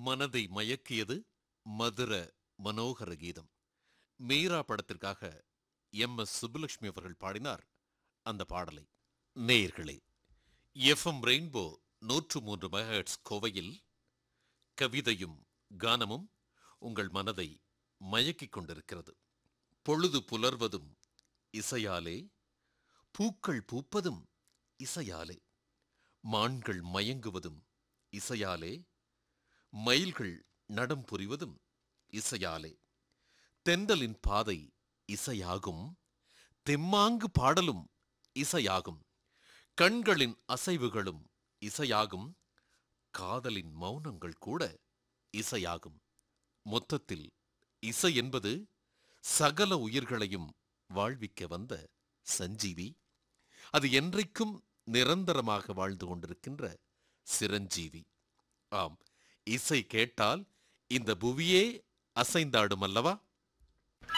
மனதை மயக்கியது மதுர மனோகர கீதம் மீரா படத்திற்காக எம் எஸ் சுப்புலட்சுமி அவர்கள் பாடினார் அந்த பாடலை நேயர்களே எஃப்எம் ரெயின்போ நூற்று மூன்று மெகாஹெட்ஸ் கோவையில் கவிதையும் கானமும் உங்கள் மனதை மயக்கிக் கொண்டிருக்கிறது பொழுது புலர்வதும் இசையாலே பூக்கள் பூப்பதும் இசையாலே மான்கள் மயங்குவதும் இசையாலே மயில்கள் நடம் புரிவதும் இசையாலே தென்றலின் பாதை இசையாகும் தெம்மாங்கு பாடலும் இசையாகும் கண்களின் அசைவுகளும் இசையாகும் காதலின் மௌனங்கள் கூட இசையாகும் மொத்தத்தில் இசை என்பது சகல உயிர்களையும் வாழ்விக்க வந்த சஞ்சீவி அது என்றைக்கும் நிரந்தரமாக வாழ்ந்து கொண்டிருக்கின்ற சிரஞ்சீவி ஆம் இசை கேட்டால் இந்த புவியே அசைந்தாடும் அல்லவா